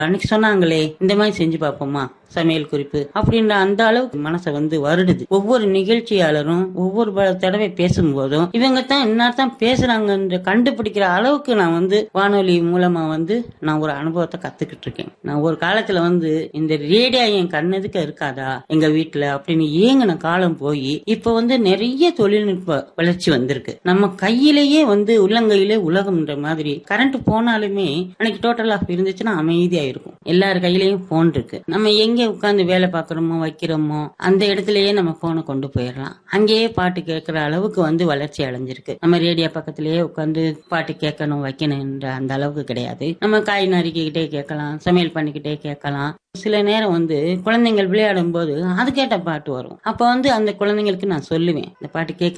அன்னைக்கு சொன்னாங்களே இந்த மாதிரி செஞ்சு பார்ப்போமா சமையல் குறிப்பு அப்படின்ற அந்த அளவுக்கு மனசை வந்து வருடுது ஒவ்வொரு நிகழ்ச்சியாளரும் ஒவ்வொரு ப- தடவை பேசும்போதும் இவங்க தான் இன்னார்தான் பேசுறாங்கன்ற கண்டுபிடிக்கிற அளவுக்கு நான் வந்து வானொலி மூலமா வந்து நான் ஒரு அனுபவத்தை கத்துக்கிட்டு இருக்கேன் நான் ஒரு காலத்துல வந்து இந்த ரேடியோ என் கண்ணெதுக்க இருக்காதா எங்க வீட்டுல அப்படின்னு ஏங்கின காலம் போய் இப்ப வந்து நிறைய தொழில்நுட்ப வளர்ச்சி வந்திருக்கு நம்ம கையிலேயே வந்து உள்ளங்கையிலே உலகம்ன்ற மாதிரி கரண்ட் போனாலுமே அன்னைக்கு டோட்டல் ஆஃப் இருந்துச்சுன்னா அமைதியா இருக்கும் எல்லார் கையிலயும் போன் இருக்கு நம்ம எங்க உட்கார்ந்து வேலை பார்க்கறோமோ வைக்கிறோமோ அந்த இடத்துலயே நம்ம போனை கொண்டு போயிடலாம் அங்கேயே பாட்டு கேட்கிற அளவுக்கு வந்து வளர்ச்சி அடைஞ்சிருக்கு நம்ம ரேடியோ பக்கத்திலேயே உட்கார்ந்து பாட்டு கேட்கணும் வைக்கணும்ன்ற அந்த அளவுக்கு கிடையாது நம்ம காய் நறுக்கிக்கிட்டே கேட்கலாம் சமையல் பண்ணிக்கிட்டே கேட்கலாம் சில நேரம் வந்து குழந்தைங்கள் விளையாடும் போது அது கேட்ட பாட்டு வரும் அப்ப வந்து அந்த குழந்தைங்களுக்கு நான் சொல்லுவேன் இந்த பாட்டு கேட்க